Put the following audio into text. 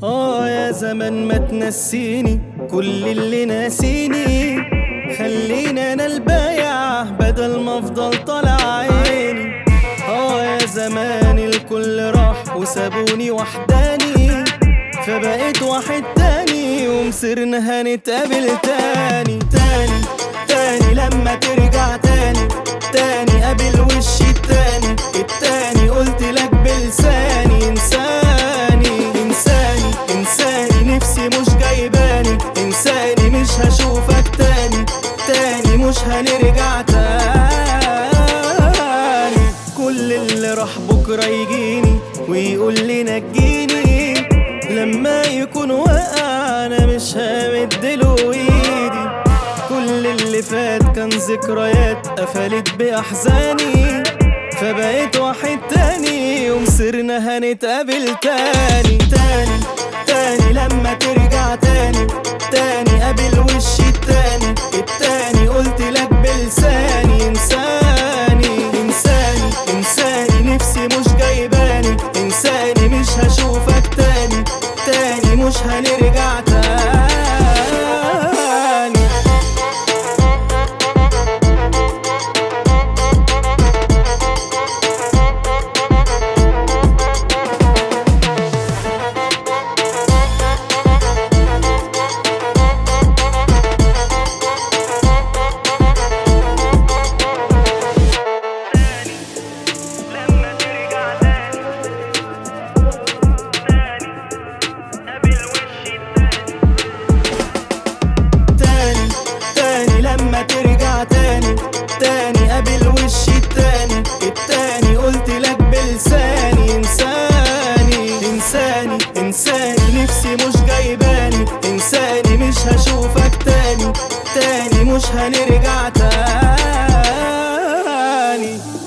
آه يا زمان ما تنسيني كل اللي ناسيني خلينا أنا البايع بدل ما أفضل طالع عيني آه يا زمان الكل راح وسابوني وحداني فبقيت واحد تاني ومصيرنا هنتقابل تاني تاني تاني لما ترجع تاني تاني قابل وشي التاني التاني قلت لك بلساني انساني انساني انساني نفسي مش جايباني انساني مش هشوفك تاني تاني مش هنرجع تاني كل اللي راح بكرة يجيني ويقول لي نجيني لما يكون واقع انا مش همدله ايدي كل اللي فات كان ذكريات قفلت باحزاني فبقيت واحد تاني ومصيرنا هنتقابل تاني تاني تاني لما ترجع تاني تاني قابل وشي التاني التاني قلت لك بلساني انساني انساني انساني نفسي مش جايباني انساني مش هشوفك تاني تاني مش هنرجع تاني لما ترجع تاني تاني قابل وشي التاني تاني تاني لما ترجع تاني تاني قابل وشي التاني التاني قلت لك بلساني انساني انساني انساني نفسي مش جايباني انساني مش هشوفك تاني تاني مش هنرجع تاني